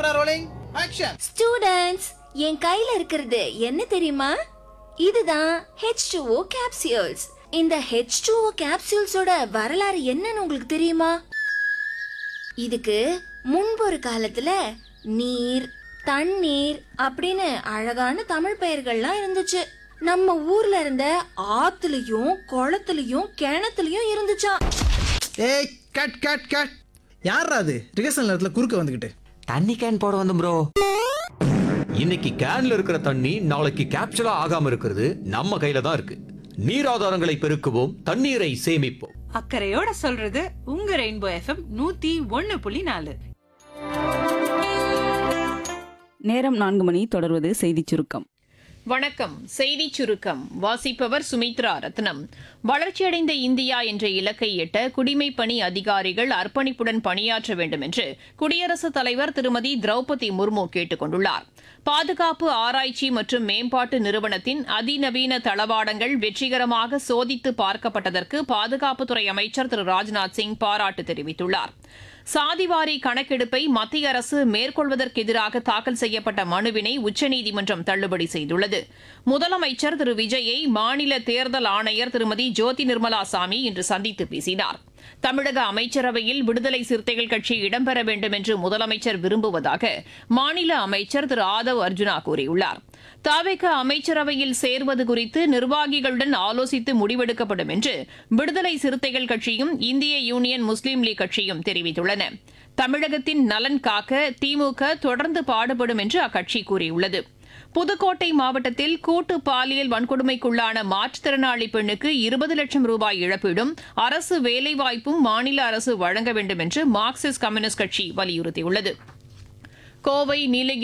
camera rolling action students என் கையில இருக்கிறது என்ன தெரியுமா இதுதான் H2O capsules இந்த H2O capsuleஸோட வரலாறு என்னன்னு உங்களுக்கு தெரியுமா இதுக்கு முன்பு ஒரு காலத்துல நீர் தண்ணீர் அப்படின்னு அழகான தமிழ் பெயர்கள்லாம் இருந்துச்சு நம்ம ஊர்ல இருந்த ஆத்துலயும் குளத்துலயும் கிணத்துலயும் இருந்துச்சாம் ஏய் கட் கட் கட் யாரா அது ரிகர்சல் நேரத்துல குறுக்க வந்துகிட்டு தண்ணி கேன் போட வந்து ப்ரோ இன்னைக்கு கேன்ல இருக்கிற தண்ணி நாளைக்கு கேப்சூலா ஆகாம இருக்கிறது நம்ம கையில தான் இருக்கு நீர் ஆதாரங்களை பெருக்குவோம் தண்ணீரை சேமிப்போம் அக்கறையோட சொல்றது உங்க ரெயின்போ எஃப்எம் நூத்தி ஒன்னு புள்ளி நாலு நேரம் நான்கு மணி தொடர்வது செய்திச் சுருக்கம் வணக்கம் செய்தி சுருக்கம் வாசிப்பவர் சுமித்ரா ரத்னம் வளர்ச்சியடைந்த இந்தியா என்ற இலக்கை எட்ட குடிமைப் பணி அதிகாரிகள் அர்ப்பணிப்புடன் பணியாற்ற வேண்டும் என்று குடியரசுத் தலைவர் திருமதி திரௌபதி முர்மு கேட்டுக் கொண்டுள்ளார் பாதுகாப்பு ஆராய்ச்சி மற்றும் மேம்பாட்டு நிறுவனத்தின் அதிநவீன தளவாடங்கள் வெற்றிகரமாக சோதித்து பார்க்கப்பட்டதற்கு பாதுகாப்புத்துறை அமைச்சர் திரு ராஜ்நாத் சிங் பாராட்டு தெரிவித்துள்ளார் சாதிவாரி கணக்கெடுப்பை மத்திய அரசு மேற்கொள்வதற்கு எதிராக தாக்கல் செய்யப்பட்ட மனுவினை உச்சநீதிமன்றம் தள்ளுபடி செய்துள்ளது முதலமைச்சர் திரு விஜயை மாநில தேர்தல் ஆணையர் திருமதி ஜோதி நிர்மலா சாமி இன்று சந்தித்து பேசினார் தமிழக அமைச்சரவையில் விடுதலை சிறுத்தைகள் கட்சி இடம்பெற வேண்டும் என்று முதலமைச்சர் விரும்புவதாக மாநில அமைச்சர் திரு ஆதவ் அர்ஜுனா கூறியுள்ளார் தாவேக அமைச்சரவையில் சேர்வது குறித்து நிர்வாகிகளுடன் ஆலோசித்து முடிவெடுக்கப்படும் என்று விடுதலை சிறுத்தைகள் கட்சியும் இந்திய யூனியன் முஸ்லீம் லீக் கட்சியும் தெரிவித்துள்ளன தமிழகத்தின் நலன் காக்க திமுக தொடர்ந்து பாடுபடும் என்று அக்கட்சி கூறியுள்ளது புதுக்கோட்டை மாவட்டத்தில் கூட்டு பாலியல் வன்கொடுமைக்குள்ளான மாற்றுத்திறனாளி பெண்ணுக்கு இருபது லட்சம் ரூபாய் இழப்பீடும் அரசு வேலைவாய்ப்பும் மாநில அரசு வழங்க வேண்டும் என்று மார்க்சிஸ்ட் கம்யூனிஸ்ட் கட்சி வலியுறுத்தியுள்ளது கோவை நீலகிரி